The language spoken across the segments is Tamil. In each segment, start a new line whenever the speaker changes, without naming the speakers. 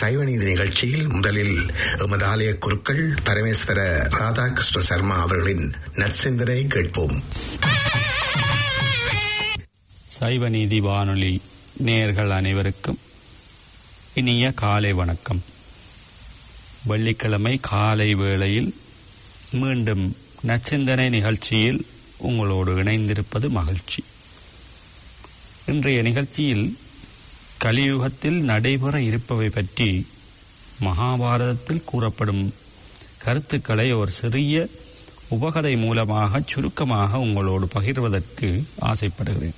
சைவநீதி நிகழ்ச்சியில் முதலில் எமது ஆலய குருக்கள் பரமேஸ்வர ராதாகிருஷ்ண சர்மா அவர்களின் நற்சிந்தனை கேட்போம்
சைவநீதி வானொலி நேயர்கள் அனைவருக்கும் இனிய காலை வணக்கம் வெள்ளிக்கிழமை காலை வேளையில் மீண்டும் நச்சிந்தனை நிகழ்ச்சியில் உங்களோடு இணைந்திருப்பது மகிழ்ச்சி இன்றைய நிகழ்ச்சியில் கலியுகத்தில் நடைபெற இருப்பவை பற்றி மகாபாரதத்தில் கூறப்படும் கருத்துக்களை ஒரு சிறிய உபகதை மூலமாக சுருக்கமாக உங்களோடு பகிர்வதற்கு ஆசைப்படுகிறேன்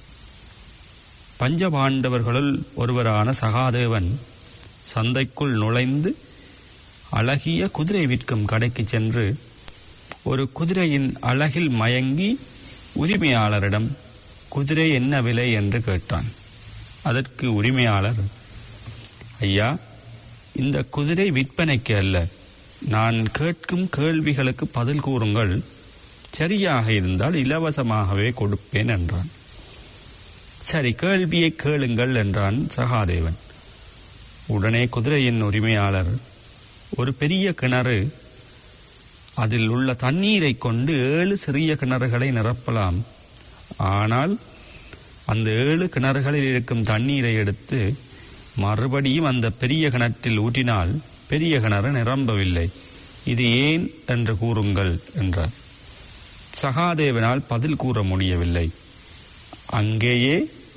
பஞ்சபாண்டவர்களுள் ஒருவரான சகாதேவன் சந்தைக்குள் நுழைந்து அழகிய குதிரை விற்கும் கடைக்கு சென்று ஒரு குதிரையின் அழகில் மயங்கி உரிமையாளரிடம் குதிரை என்ன விலை என்று கேட்டான் அதற்கு உரிமையாளர் ஐயா இந்த குதிரை விற்பனைக்கு அல்ல நான் கேட்கும் கேள்விகளுக்கு பதில் கூறுங்கள் சரியாக இருந்தால் இலவசமாகவே கொடுப்பேன் என்றான் சரி கேள்வியை கேளுங்கள் என்றான் சகாதேவன் உடனே குதிரையின் உரிமையாளர் ஒரு பெரிய கிணறு அதில் உள்ள தண்ணீரை கொண்டு ஏழு சிறிய கிணறுகளை நிரப்பலாம் ஆனால் அந்த ஏழு கிணறுகளில் இருக்கும் தண்ணீரை எடுத்து மறுபடியும் அந்த பெரிய கிணற்றில் ஊற்றினால் பெரிய கிணறு நிரம்பவில்லை இது ஏன் என்று கூறுங்கள் என்றார் சகாதேவனால் பதில் கூற முடியவில்லை அங்கேயே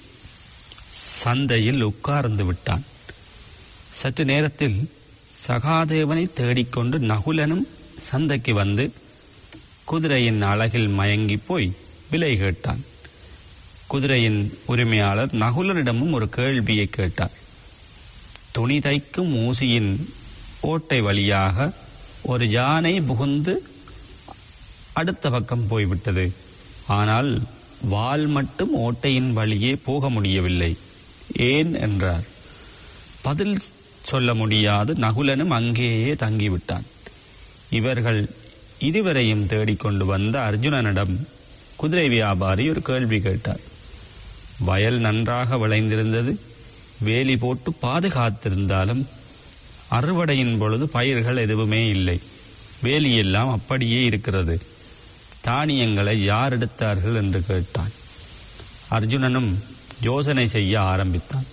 சந்தையில் உட்கார்ந்து விட்டான் சற்று நேரத்தில் சகாதேவனை தேடிக்கொண்டு நகுலனும் சந்தைக்கு வந்து குதிரையின் அழகில் மயங்கி போய் விலை கேட்டான் குதிரையின் உரிமையாளர் நகுலனிடமும் ஒரு கேள்வியை கேட்டார் துணி தைக்கும் ஊசியின் ஓட்டை வழியாக ஒரு யானை புகுந்து அடுத்த பக்கம் போய்விட்டது ஆனால் வால் மட்டும் ஓட்டையின் வழியே போக முடியவில்லை ஏன் என்றார் பதில் சொல்ல முடியாது நகுலனும் அங்கேயே தங்கிவிட்டான் இவர்கள் இருவரையும் தேடிக்கொண்டு வந்த அர்ஜுனனிடம் குதிரை வியாபாரி ஒரு கேள்வி கேட்டார் வயல் நன்றாக விளைந்திருந்தது வேலி போட்டு பாதுகாத்திருந்தாலும் அறுவடையின் பொழுது பயிர்கள் எதுவுமே இல்லை வேலியெல்லாம் அப்படியே இருக்கிறது தானியங்களை யார் எடுத்தார்கள் என்று கேட்டான் அர்ஜுனனும் யோசனை செய்ய ஆரம்பித்தான்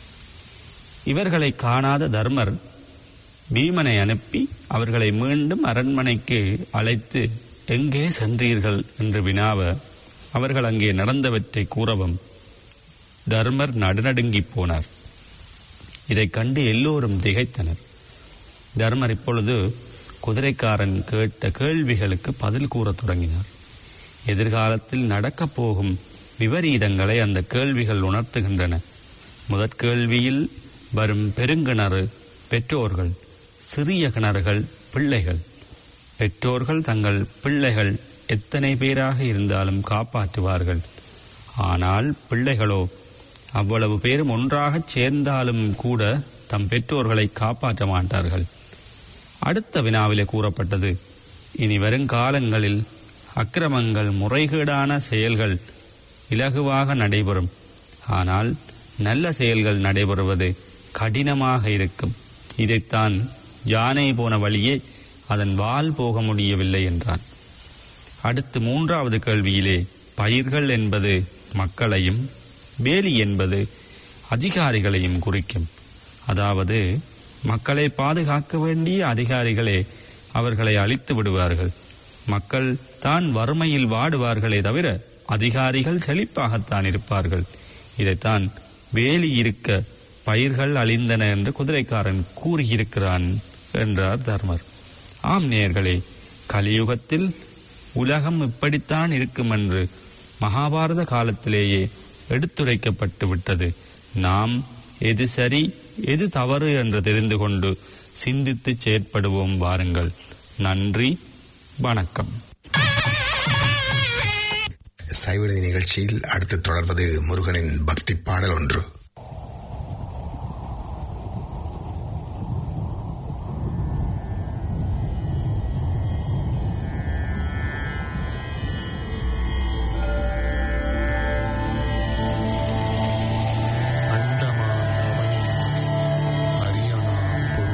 இவர்களை காணாத தர்மர் பீமனை அனுப்பி அவர்களை மீண்டும் அரண்மனைக்கு அழைத்து எங்கே சென்றீர்கள் என்று வினாவ அவர்கள் அங்கே நடந்தவற்றை கூறவும் தர்மர் நடுநடுங்கி போனார் இதைக் கண்டு எல்லோரும் திகைத்தனர் தர்மர் இப்பொழுது குதிரைக்காரன் கேட்ட கேள்விகளுக்கு பதில் கூறத் தொடங்கினார் எதிர்காலத்தில் நடக்கப் போகும் விபரீதங்களை அந்த கேள்விகள் உணர்த்துகின்றன முதற் கேள்வியில் வரும் பெருங்கிணறு பெற்றோர்கள் சிறிய கிணறுகள் பிள்ளைகள் பெற்றோர்கள் தங்கள் பிள்ளைகள் எத்தனை பேராக இருந்தாலும் காப்பாற்றுவார்கள் ஆனால் பிள்ளைகளோ அவ்வளவு பேரும் ஒன்றாகச் சேர்ந்தாலும் கூட தம் பெற்றோர்களை காப்பாற்ற மாட்டார்கள் அடுத்த வினாவிலே கூறப்பட்டது இனி வருங்காலங்களில் அக்கிரமங்கள் முறைகேடான செயல்கள் இலகுவாக நடைபெறும் ஆனால் நல்ல செயல்கள் நடைபெறுவது கடினமாக இருக்கும் இதைத்தான் யானை போன வழியே அதன் வால் போக முடியவில்லை என்றான் அடுத்து மூன்றாவது கேள்வியிலே பயிர்கள் என்பது மக்களையும் வேலி என்பது அதிகாரிகளையும் குறிக்கும் அதாவது மக்களை பாதுகாக்க வேண்டிய அதிகாரிகளே அவர்களை அழித்து விடுவார்கள் மக்கள் தான் வறுமையில் வாடுவார்களே தவிர அதிகாரிகள் செழிப்பாகத்தான் இருப்பார்கள் இதைத்தான் வேலி இருக்க பயிர்கள் அழிந்தன என்று குதிரைக்காரன் கூறியிருக்கிறான் என்றார் தர்மர் ஆம் நேயர்களே கலியுகத்தில் உலகம் இப்படித்தான் இருக்கும் என்று மகாபாரத காலத்திலேயே எடுத்துரைக்கப்பட்டு விட்டது நாம் எது சரி எது தவறு என்று தெரிந்து கொண்டு சிந்தித்து செயற்படுவோம் வாருங்கள் நன்றி வணக்கம்
சைவநீதி நிகழ்ச்சியில் அடுத்து தொடர்வது முருகனின் பக்தி பாடல் ஒன்று
அண்டமாய் அவனே ஹரியனா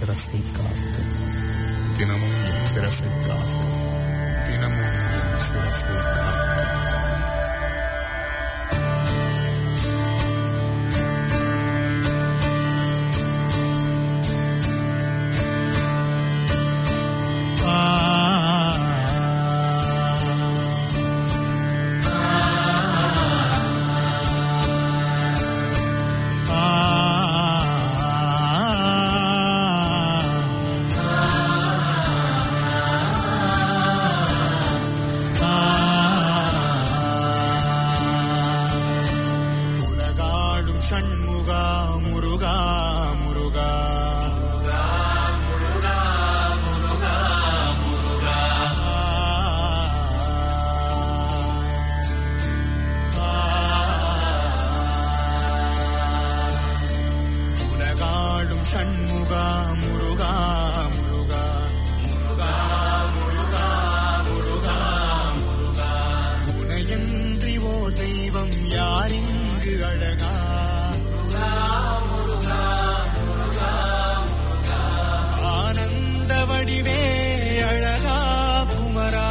சிரசை காக்க தினமும் என் சிரசை காக்க தினமும் என் சிரசை காக்க உலகாடும் ஷண்முகா முருகா முருகா உலகாடும் ஷண்முகா முருகா முருகா முருகா முருகா முருகா முருகா உனையன்றி ஓ தெய்வம் யாரிங்கு அழகா ஆனந்த வடிவே அழகா குமரா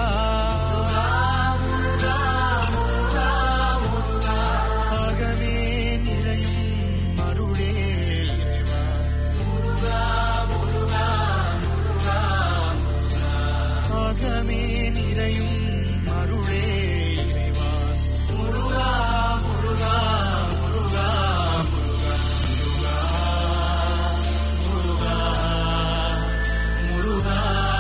ஆகவே நிறையும் அருளே இறைவா ஆகமே நிறையும் அருளே இறைவா முருகா முருகா முருகா முருகா முருகா முருகா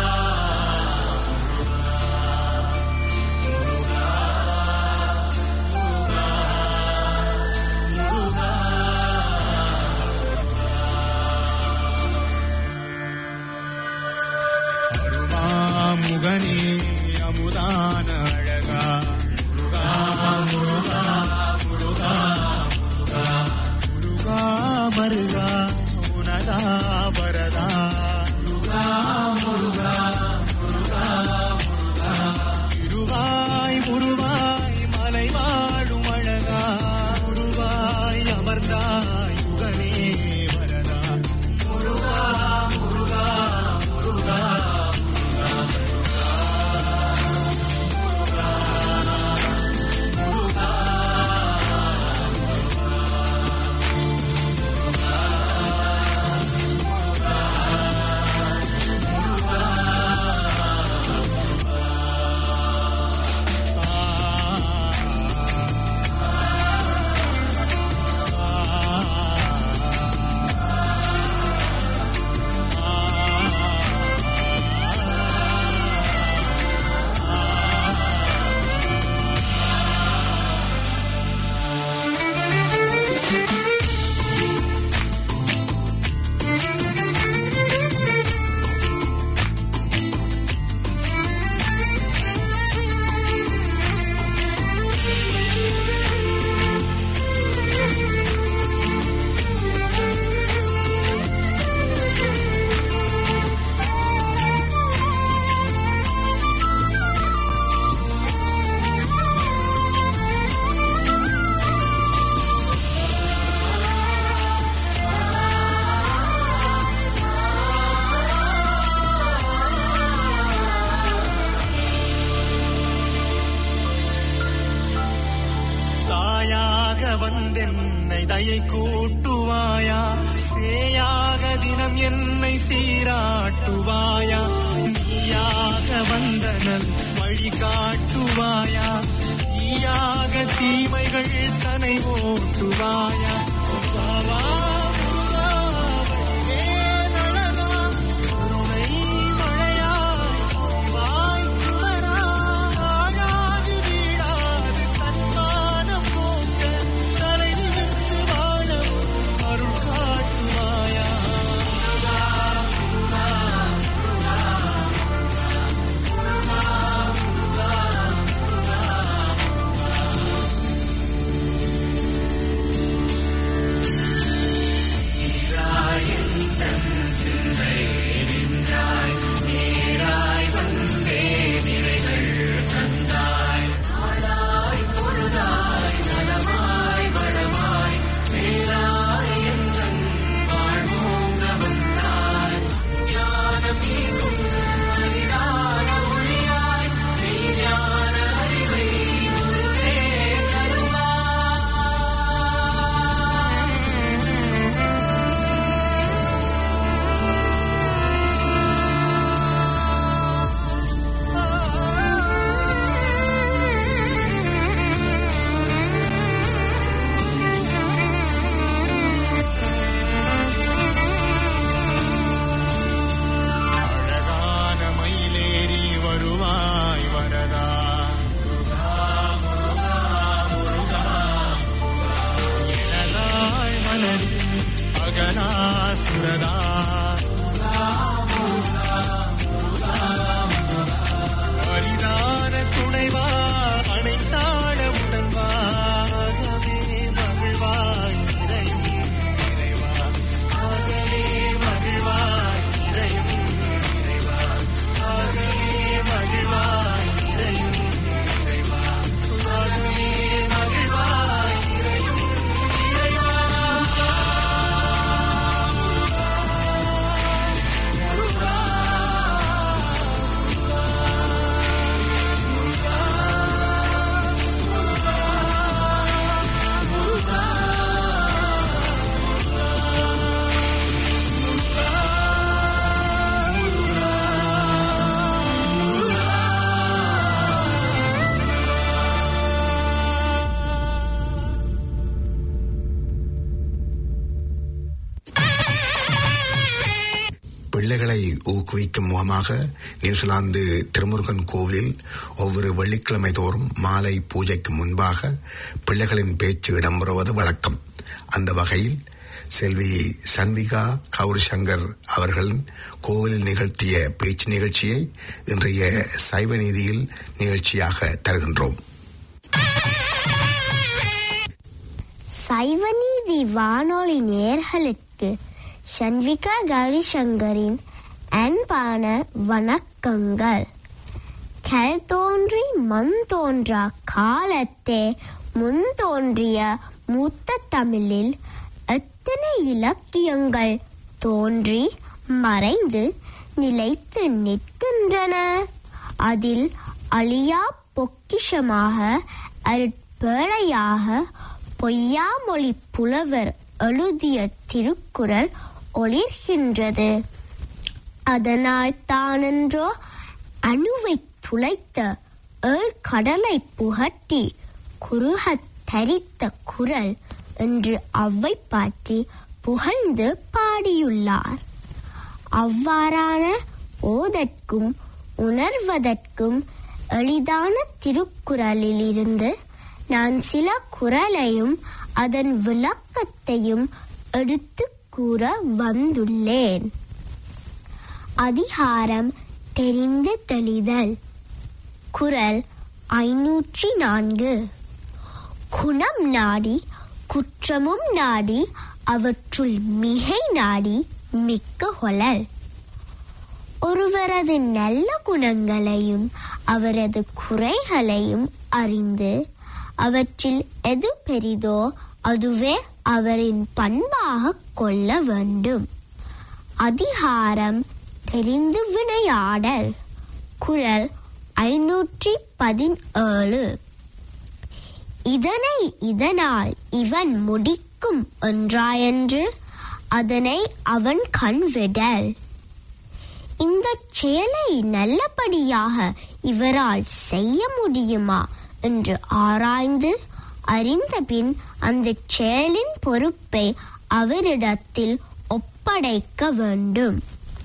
அருமாமுகனே அமுதான அழகா முருகா முருகா முருகா முருகா முருகா மருகா உனதா வரதா முருகா முருகா முருகா முருகா திருவாய் முருவாய் மலை வாழும் அழகா முருவாய் அமர்ந்தாய் யுகனே வரதா முருகா முருகா முருகா தாயாக வந்தென்னை தயை கூட்டுவாயா சேயாக தினம் என்னை சீராட்டுவாயா நீயாக வந்தனல் வழி காட்டுவாயா நீயாக தீமைகள் தனை ஓட்டுவாயா வாவா முருகா, வடிவே நலனா, கருணை மழையாய் வாய் குமரா, ஆழாது வீழாது தன்மானம் போக்க, தலை நிமிர்ந்து வாழவும் அருள் காட்டுவாயா
முருகதா அரிதான துணைவா அனைத்தாட உடன்வாகவே மகிழ்வாய் இறையும் இறைவா ஆகவே மகிழ்வாய் இறையும் இறைவா ஆகவே மகிழ்வாய் இறையும் இறைவா ஆகவே மகிழ்வாய் இறையும் இறைவா
பிள்ளைகளை ஊக்குவிக்கும் முகமாக நியூசிலாந்து திருமுருகன் கோவிலில் ஒவ்வொரு வெள்ளிக்கிழமை தோறும் மாலை பூஜைக்கு முன்பாக பிள்ளைகளின் பேச்சு இடம்பெறுவது வழக்கம் அந்த வகையில் செல்வி சன்விகா கௌரி சங்கர் அவர்களின் கோவிலில் நிகழ்த்திய பேச்சு நிகழ்ச்சியை இன்றைய சைவ நீதியில் நிகழ்ச்சியாக தருகின்றோம்
சைவநீதி வானொலி நேர்களுக்கு சண்விகா கௌரி சங்கரின் அன்பான வணக்கங்கள் கல் தோன்றி மண் தோன்றா காலத்தே முன் தோன்றிய மூத்த தமிழில் எத்தனை இலக்கியங்கள் தோன்றி மறைந்து நிலைத்து நிற்கின்றன அதில் அழியா பொக்கிஷமாக அருட்பேழையாக பொய்யாமொழி புலவர் எழுதிய திருக்குறள் ஒளிர்கின்றது அதனால் தானென்றோ அணுவை துளைத்த ஏழ் கடலை புகட்டி குறுகத் தரித்த குரல் என்று அவ்வை பாட்டி புகழ்ந்து பாடியுள்ளார் அவ்வாறான ஓதற்கும் உணர்வதற்கும் எளிதான திருக்குறளில் இருந்து நான் சில குறளையும் அதன் விளக்கத்தையும் எடுத்து கூற வந்துள்ளேன் அதிகாரம் தெரிந்து தெளிதல் குறள் ஐநூற்றி நான்கு குணம் நாடி குற்றமும் நாடி அவற்றுள் மிகை நாடி மிக்க கொளல் ஒருவரது நல்ல குணங்களையும் அவரது குறைகளையும் அறிந்து அவற்றில் எது பெரிதோ அதுவே அவரின் பண்பாக கொள்ள வேண்டும் அதிகாரம் தெரிந்து வினையாடல் குறள் ஐநூற்றி பதினேழு இதனை இதனால் இவன் முடிக்கும் என்றாயன்று அதனை அவன் கண் விடல் இந்த செயலை நல்லபடியாக இவரால் செய்ய முடியுமா என்று ஆராய்ந்து அறிந்தபின் அந்த செயலின் பொறுப்பை அவரிடத்தில் ஒப்படைக்க வேண்டும்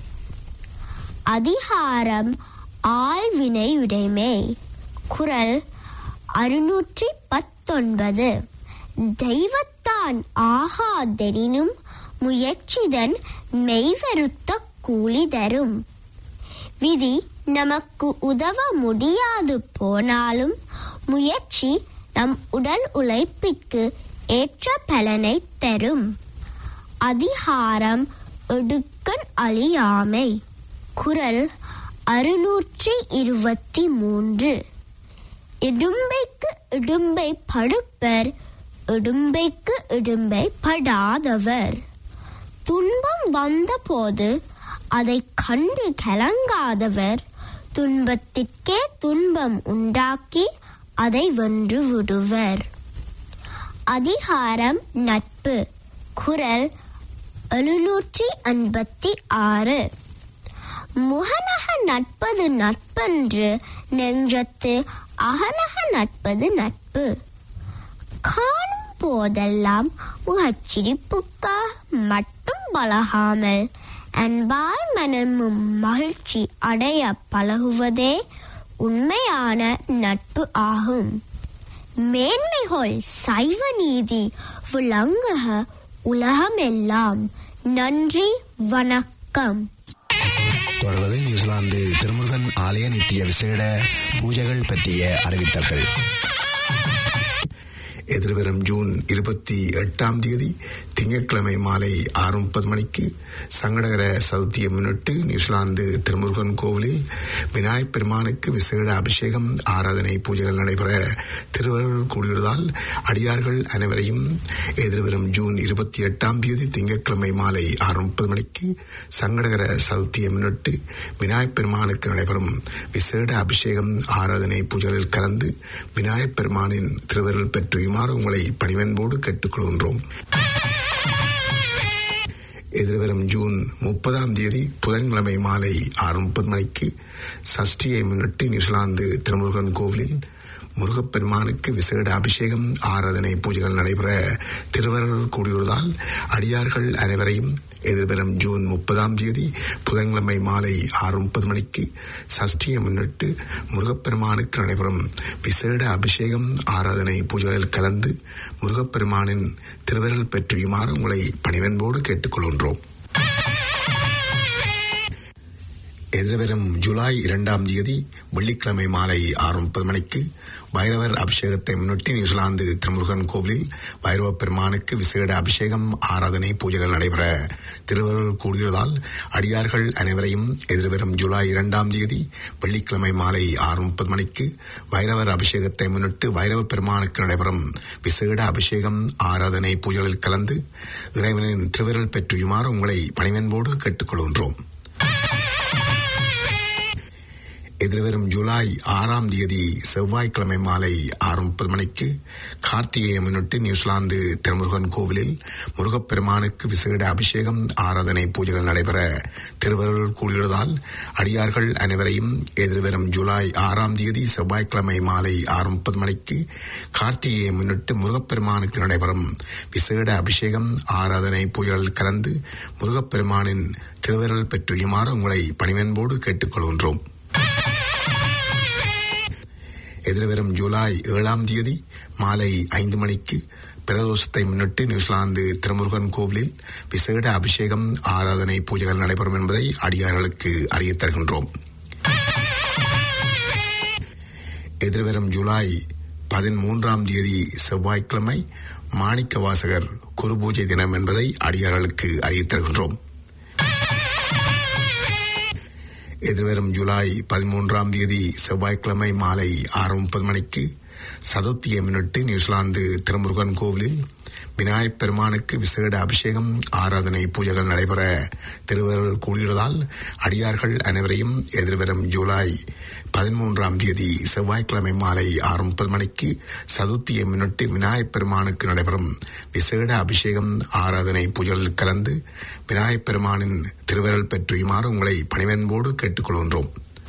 அதிகாரம் ஆழ்வினையுடைமை குறள் அறுநூற்றி பத்தொன்பது தெய்வத்தான் ஆகாதெனினும் முயற்சிதன் மெய்வருத்த கூலி தரும் விதி நமக்கு உதவ முடியாது போனாலும் முயற்சி நம் உடல் உழைப்பிற்கு ஏற்ற பலனை தரும் அதிகாரம் எடுக்கன் அழியாமை குறள் அறுநூற்றி இருபத்தி மூன்று இடும்பைக்கு இடும்பை படுப்பர் இடும்பைக்கு இடும்பை படாதவர் துன்பம் வந்தபோது அதை கண்டு கலங்காதவர் துன்பத்திற்கே துன்பம் உண்டாக்கி அதை வென்று விடுவர் அதிகாரம் நட்பு குறள் எழுநூற்றி எண்பத்தி ஆறு முகநக நட்பது நட்பென்று நெஞ்சத்து அகநக நட்பது நட்பு காணும் போதெல்லாம் முகச்சிரிப்புக்கா மட்டும் பழகாமல் அன்பாய் மனமும் மகிழ்ச்சி அடைய பழகுவதே உண்மையான நட்பு ஆகும் மேன்மைகள் சைவ நீதி விளங்குக உலகமெல்லாம் நன்றி வணக்கம்
தொடர்வது நியூசிலாந்து திருமுருகன் ஆலய நித்திய விசேட பூஜைகள் பற்றிய அறிவித்தல்கள் எதிர்வரும் ஜூன் இருபத்தி எட்டாம் தேதி திங்கட்கிழமை மாலை ஆறு முப்பது மணிக்கு சங்கடகர சதுர்த்தியை முன்னிட்டு நியூசிலாந்து திருமுருகன் கோவிலில் விநாயகப் பெருமானுக்கு விசேட அபிஷேகம் ஆராதனை பூஜைகள் நடைபெற திருவருள் கூடியுள்ளதால் அடியார்கள் அனைவரையும் எதிர்வரும் ஜூன் இருபத்தி எட்டாம் தேதி திங்கட்கிழமை மாலை ஆறு முப்பது மணிக்கு சங்கடகர சதுர்த்தியை முன்னிட்டு விநாயகப் பெருமானுக்கு நடைபெறும் விசேட அபிஷேகம் ஆராதனை பூஜைகளில் கலந்து விநாயகப் பெருமானின் திருவருள் பெற்றுயுமாறு உங்களை பணிவன்போடு கேட்டுக்கொள்கின்றோம் எதிர்வரும் ஜூன் முப்பதாம் தேதி புதன்கிழமை மாலை ஆறு முப்பது மணிக்கு சஷ்டியை முன்னிட்டு நியூசிலாந்து திருமுருகன் கோவிலில் முருகப்பெருமானுக்கு விசேட அபிஷேகம் ஆராதனை பூஜைகள் நடைபெற திருவருள் கூடியுள்ளதால் அடியார்கள் அனைவரையும் எதிர்வரும் ஜூன் முப்பதாம் தேதி புதன்கிழமை மாலை ஆறு முப்பது மணிக்கு சஷ்டியை முன்னிட்டு முருகப்பெருமானுக்கு நடைபெறும் விசேட அபிஷேகம் ஆராதனை பூஜைகளில் கலந்து முருகப்பெருமானின் திருவருள் பெற்றியுமாறு உங்களை பணிவன்போடு கேட்டுக்கொள்கின்றோம் எதிர்வரும் ஜூலை இரண்டாம் தேதி வெள்ளிக்கிழமை மாலை ஆறு முப்பது மணிக்கு பைரவர் அபிஷேகத்தை முன்னிட்டு நியூசிலாந்து திருமுருகன் கோவிலில் பைரவ பெருமானுக்கு விசேட அபிஷேகம் ஆராதனை பூஜைகள் நடைபெற திருவருள் கூடியதால் அடியார்கள் அனைவரையும் எதிர்வரும் ஜூலை இரண்டாம் தேதி வெள்ளிக்கிழமை மாலை ஆறு முப்பது மணிக்கு பைரவர் அபிஷேகத்தை முன்னிட்டு பைரவ பெருமானுக்கு நடைபெறும் விசேட அபிஷேகம் ஆராதனை பூஜைகளில் கலந்து இறைவனின் திருவருள் பெற்றுயுமாறு உங்களை பணிவன்போடு கேட்டுக்கொள்கின்றோம் எதிர்வரும் ஜூலை ஆறாம் தேதி செவ்வாய்க்கிழமை மாலை ஆறு முப்பது மணிக்கு கார்த்திகையை முன்னிட்டு நியூசிலாந்து திருமுருகன் கோவிலில் முருகப்பெருமானுக்கு விசேட அபிஷேகம் ஆராதனை பூஜைகள் நடைபெற திருவருள் கூடியுள்ளதால் அடியார்கள் அனைவரையும் எதிர்வரும் ஜூலை ஆறாம் தேதி செவ்வாய்க்கிழமை மாலை ஆறு முப்பது மணிக்கு கார்த்திகையை முன்னிட்டு முருகப்பெருமானுக்கு நடைபெறும் விசேட அபிஷேகம் ஆராதனை பூஜைகள் கலந்து முருகப்பெருமானின் திருவருள் பெற்றுயுமாறு உங்களை பணிவன்போடு கேட்டுக்கொள்கின்றோம் எதிர்வரும் ஜூலை ஏழாம் தேதி மாலை ஐந்து மணிக்கு பிரதோஷத்தை முன்னிட்டு நியூசிலாந்து திருமுருகன் கோவிலில் விசேட அபிஷேகம் ஆராதனை பூஜைகள் நடைபெறும் என்பதை அடியார்களுக்கு அறியத் தருகின்றோம் எதிர்வரும் ஜூலை பதிமூன்றாம் தேதி செவ்வாய்க்கிழமை மாணிக்க வாசகர் குரு பூஜை தினம் என்பதை அடியார்களுக்கு அறியத் தருகின்றோம் எதிர்வரும் ஜூலை பதிமூன்றாம் தேதி செவ்வாய்க்கிழமை மாலை ஆறு முப்பது மணிக்கு சதுர்த்தியை முன்னிட்டு நியூசிலாந்து திருமுருகன் கோவிலில் விநாயகப் பெருமானுக்கு விசேட அபிஷேகம் ஆராதனை பூஜைகள் நடைபெற திருவருள் கூடியுள்ளதால் அடியார்கள் அனைவரையும் எதிர்வரும் ஜூலை பதிமூன்றாம் தேதி செவ்வாய்க்கிழமை மாலை ஆறு முப்பது மணிக்கு சதுர்த்தியை முன்னிட்டு விநாயகப் பெருமானுக்கு நடைபெறும் விசேட அபிஷேகம் ஆராதனை பூஜைகளில் கலந்து விநாயகப் பெருமானின் திருவருள் பெற்றுயுமாறு உங்களை பணிவன்போடு கேட்டுக்கொள்கின்றோம்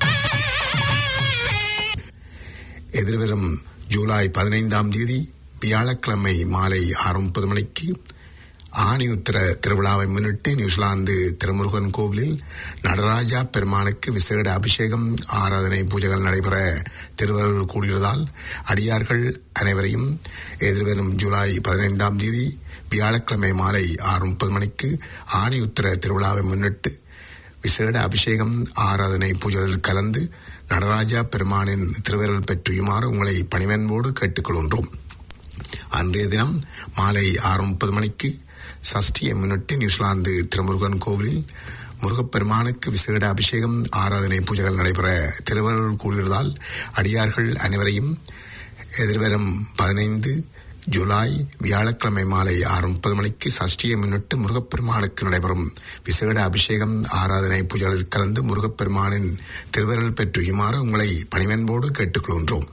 எதிர்வரும் ஜூலை பதினைந்தாம் தேதி வியாழக்கிழமை மாலை ஆறு முப்பது மணிக்கு ஆணியுத்திர திருவிழாவை முன்னிட்டு நியூசிலாந்து திருமுருகன் கோவிலில் நடராஜா பெருமானுக்கு விசேட அபிஷேகம் ஆராதனை பூஜைகள் நடைபெற திருவருள் கூடியுள்ளதால் அடியார்கள் அனைவரையும் எதிர்வரும் ஜூலை பதினைந்தாம் தேதி வியாழக்கிழமை மாலை ஆறு முப்பது மணிக்கு ஆணியுத்திர திருவிழாவை முன்னிட்டு விசேட அபிஷேகம் ஆராதனை பூஜைகளில் கலந்து நடராஜா பெருமானின் திருவருள் பெற்றுயுமாறு உங்களை பணிவன்போடு கேட்டுக்கொள்கின்றோம் அன்றைய தினம் மாலை ஆறு முப்பது மணிக்கு சஷ்டியை முன்னிட்டு நியூசிலாந்து திருமுருகன் கோவிலில் முருகப்பெருமானுக்கு விசேட அபிஷேகம் ஆராதனை பூஜைகள் நடைபெற திருவருள் கூறியதால் அடியார்கள் அனைவரையும் எதிர்வரும் பதினைந்து ஜூலை வியாழக்கிழமை மாலை ஆறு முப்பது மணிக்கு சஷ்டியை முன்னிட்டு முருகப்பெருமானுக்கு நடைபெறும் விசேட அபிஷேகம் ஆராதனை பூஜைகளில் கலந்து முருகப்பெருமானின் திருவருள் பெற்றுயுமாறு உங்களை பணிவன்போடு கேட்டுக்கொள்கின்றோம்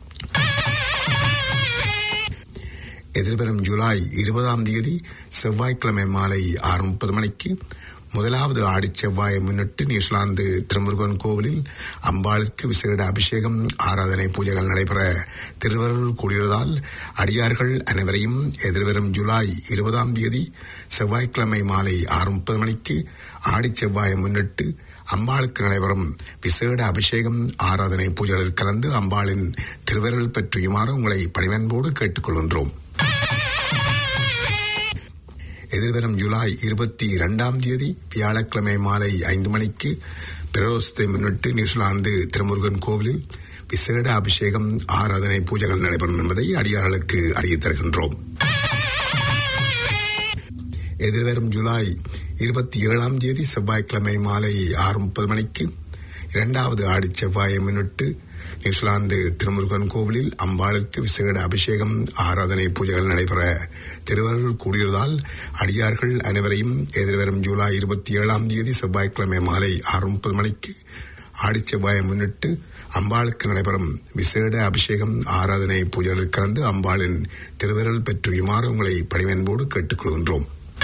எதிர்வரும் ஜூலை இருபதாம் தேதி செவ்வாய்க்கிழமை மாலை ஆறு முப்பது மணிக்கு முதலாவது ஆடிச் செவ்வாயை முன்னிட்டு நியூசிலாந்து திருமுருகன் கோவிலில் அம்பாளுக்கு விசேட அபிஷேகம் ஆராதனை பூஜைகள் நடைபெற திருவருள் கூடியதால் அடியார்கள் அனைவரையும் எதிர்வரும் ஜூலை இருபதாம் தேதி செவ்வாய்க்கிழமை மாலை ஆறு முப்பது மணிக்கு ஆடிச் செவ்வாயை முன்னிட்டு அம்பாளுக்கு நடைபெறும் விசேட அபிஷேகம் ஆராதனை பூஜைகளில் கலந்து அம்பாளின் திருவருள் பெற்றியுமாறு உங்களை பணிவன்போடு கேட்டுக்கொள்கின்றோம் எதிர்வரும் ஜூலை இருபத்தி இரண்டாம் தேதி வியாழக்கிழமை மாலை ஐந்து மணிக்கு பிரதோஷத்தை முன்னிட்டு நியூசிலாந்து திருமுருகன் கோவிலில் விசேட அபிஷேகம் ஆராதனை பூஜைகள் நடைபெறும் என்பதை அடியார்களுக்கு அறியத் தருகின்றோம் எதிர்வரும் ஜூலை இருபத்தி ஏழாம் தேதி செவ்வாய்க்கிழமை மாலை ஆறு முப்பது மணிக்கு இரண்டாவது ஆடி செவ்வாயை முன்னிட்டு நியூசிலாந்து திருமுருகன் கோவிலில் அம்பாளுக்கு விசேட அபிஷேகம் ஆராதனை பூஜைகள் நடைபெற திருவருள் கூடியதால் அடியார்கள் அனைவரையும் எதிர்வரும் ஜூலை இருபத்தி ஏழாம் தேதி செவ்வாய்க்கிழமை மாலை ஆறு முப்பது மணிக்கு ஆடி செவ்வாயை முன்னிட்டு அம்பாளுக்கு நடைபெறும் விசேட அபிஷேகம் ஆராதனை பூஜைகளில் கலந்து அம்பாளின் திருவிரல் பெற்றுயுமாறு உங்களை பணிவன்போடு கேட்டுக்கொள்கின்றோம்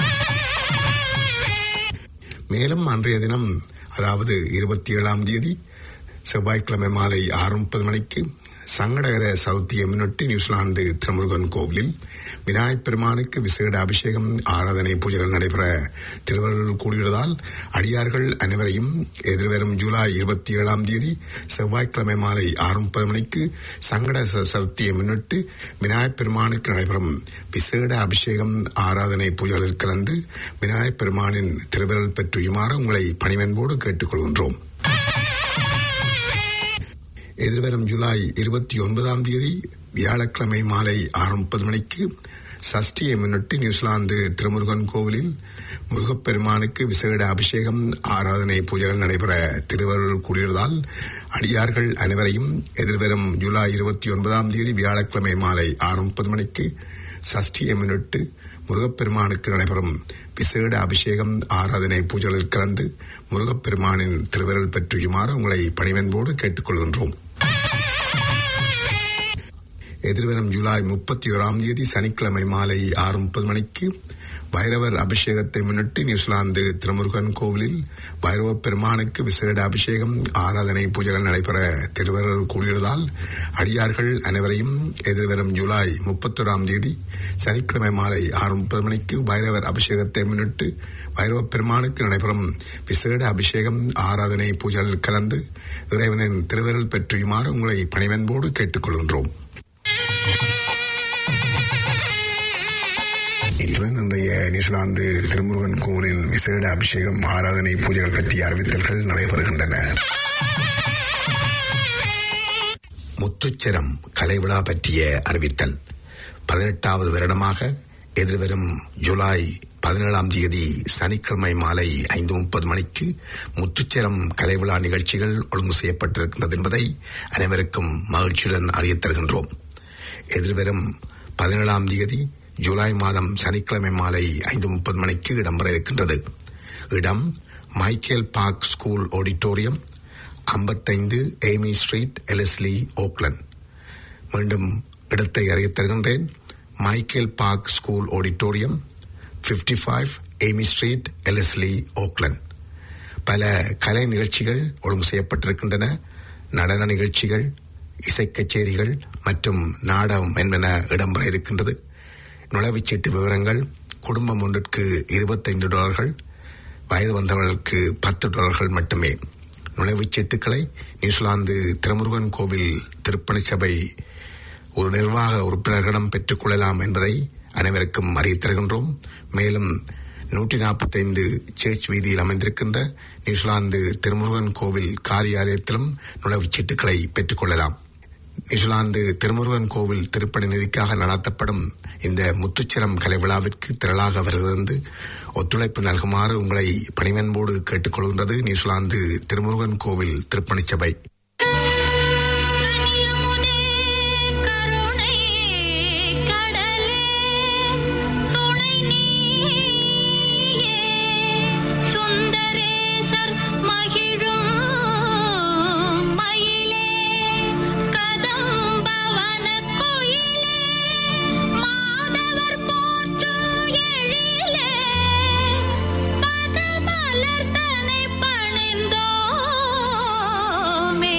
மேலும் அன்றைய தினம் அதாவது இருபத்தி ஏழாம் தேதி செவ்வாய்க்கிழமை மாலை ஆறு முப்பது மணிக்கு சங்கடகர சவுத்தியை முன்னிட்டு நியூசிலாந்து திருமுருகன் கோவிலில் விநாயகப் பெருமானுக்கு விசேட அபிஷேகம் ஆராதனை பூஜைகள் நடைபெற திருவள்ளுவர் கூடியுள்ளதால் அடியார்கள் அனைவரையும் எதிர்வரும் ஜூலை இருபத்தி ஏழாம் தேதி செவ்வாய்க்கிழமை மாலை ஆறு முப்பது மணிக்கு சங்கட ச- சதுர்த்தியை முன்னிட்டு விநாயகப் பெருமானுக்கு நடைபெறும் விசேட அபிஷேகம் ஆராதனை பூஜைகளில் கலந்து விநாயகப் பெருமானின் திருவிரல் பெற்றுயுமாறு உங்களை பணிவன்போடு கேட்டுக்கொள்கின்றோம் எதிர்வரும் ஜூலை இருபத்தி ஒன்பதாம் தேதி வியாழக்கிழமை மாலை ஆறு முப்பது மணிக்கு சஷ்டியை முன்னிட்டு நியூசிலாந்து திருமுருகன் கோவிலில் முருகப்பெருமானுக்கு விசேட அபிஷேகம் ஆராதனை பூஜைகள் நடைபெற திருவருள் கூடியதால் அடியார்கள் அனைவரையும் எதிர்வரும் ஜூலை இருபத்தி ஒன்பதாம் தேதி வியாழக்கிழமை மாலை ஆறு முப்பது மணிக்கு சஷ்டியை முன்னிட்டு முருகப்பெருமானுக்கு நடைபெறும் விசேட அபிஷேகம் ஆராதனை பூஜைகளில் கலந்து முருகப்பெருமானின் திருவிரல் பெற்றுயுமாறு உங்களை பணிவன்போடு கேட்டுக்கொள்கின்றோம் எதிர்வரும் ஜூலை முப்பத்தி ஓராம் தேதி சனிக்கிழமை மாலை ஆறு முப்பது மணிக்கு பைரவர் அபிஷேகத்தை முன்னிட்டு நியூசிலாந்து திருமுருகன் கோவிலில் பைரவ பெருமானுக்கு விசேட அபிஷேகம் ஆராதனை பூஜைகள் நடைபெற திருவருள் கூடியுள்ளதால் அடியார்கள் அனைவரையும் எதிர்வரும் ஜூலை முப்பத்தோராம் தேதி சனிக்கிழமை மாலை ஆறு முப்பது மணிக்கு பைரவர் அபிஷேகத்தை முன்னிட்டு பைரவ பெருமானுக்கு நடைபெறும் விசேட அபிஷேகம் ஆராதனை பூஜைகளில் கலந்து இறைவனின் திருவருள் பெற்றியுமாறு உங்களை பணிவன்போடு கேட்டுக்கொள்கின்றோம் இத்துடன் இன்றைய நியூசிலாந்து திருமுருகன் கோவிலின் விசேட அபிஷேகம் ஆராதனை பூஜைகள் பற்றிய அறிவித்தல்கள் நடைபெறுகின்றன முத்துச்சரம் கலை விழா பற்றிய அறிவித்தல் பதினெட்டாவது வருடமாக எதிர்வரும் ஜூலை பதினேழாம் தேதி சனிக்கிழமை மாலை ஐந்து முப்பது மணிக்கு முத்துச்சரம் கலை விழா நிகழ்ச்சிகள் ஒழுங்கு செய்யப்பட்டிருக்கின்றது என்பதை அனைவருக்கும் மகிழ்ச்சியுடன் அறியத் தருகின்றோம் எதிர்வரும் பதினேழாம் தேதி ஜூலை மாதம் சனிக்கிழமை மாலை ஐந்து முப்பது மணிக்கு இடம்பெற இருக்கின்றது இடம் மைக்கேல் பார்க் ஸ்கூல் ஆடிட்டோரியம் ஐம்பத்தைந்து ஏமி ஸ்ட்ரீட் எலஸ்லி ஓக்லண்ட் மீண்டும் இடத்தை அறியத் தருகின்றேன் Michael Park school auditorium 55 five Amy street Ellerslie Auckland பல கலை நிகழ்ச்சிகள் ஒழுங்கு செய்யப்பட்டிருக்கின்றன நடன நிகழ்ச்சிகள் இசை கச்சேரிகள் மற்றும் நாடகம் என்பன இடம்பெற இருக்கின்றது நுழைவுச்சீட்டு விவரங்கள் குடும்பம் ஒன்றிற்கு இருபத்தைந்து டாலர்கள் வயது வந்தவர்களுக்கு பத்து டாலர்கள் மட்டுமே நுழைவுச்சீட்டுக்களை நியூசிலாந்து திருமுருகன் கோவில் திருப்பணி சபை ஒரு நிர்வாக உறுப்பினர்களிடம் பெற்றுக் கொள்ளலாம் என்பதை அனைவருக்கும் அறியத் தருகின்றோம் மேலும் நூற்றி நாற்பத்தைந்து சேர்ச் வீதியில் அமைந்திருக்கின்ற நியூசிலாந்து திருமுருகன் கோவில் காரியாலயத்திலும் நுழைவுச் சீட்டுகளை பெற்றுக் கொள்ளலாம் நியூசிலாந்து திருமுருகன் கோவில் திருப்பணி நிதிக்காக நடத்தப்படும் இந்த முத்துச்சிரம் கலை விழாவிற்கு திரளாக வருகிறது ஒத்துழைப்பு நல்குமாறு உங்களை பணிவன்போடு கேட்டுக்கொள்கின்றது நியூசிலாந்து திருமுருகன் கோவில் திருப்பணிச் சபை
கனியமுதே கருணை கடலே துணை நீயே சுந்தரேசர் மகிழும் மயிலே கதம்பவன கோயிலே மாதவர் போற்றும் எழிலே பதமலர் தனை பணிந்தோமே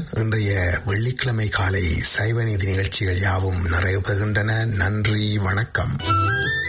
இன்றைய வெள்ளிக்கிழமை காலை சைவநீதி நிகழ்ச்சிகள் யாவும் நிறைவு பெறுகின்றன நன்றி வணக்கம்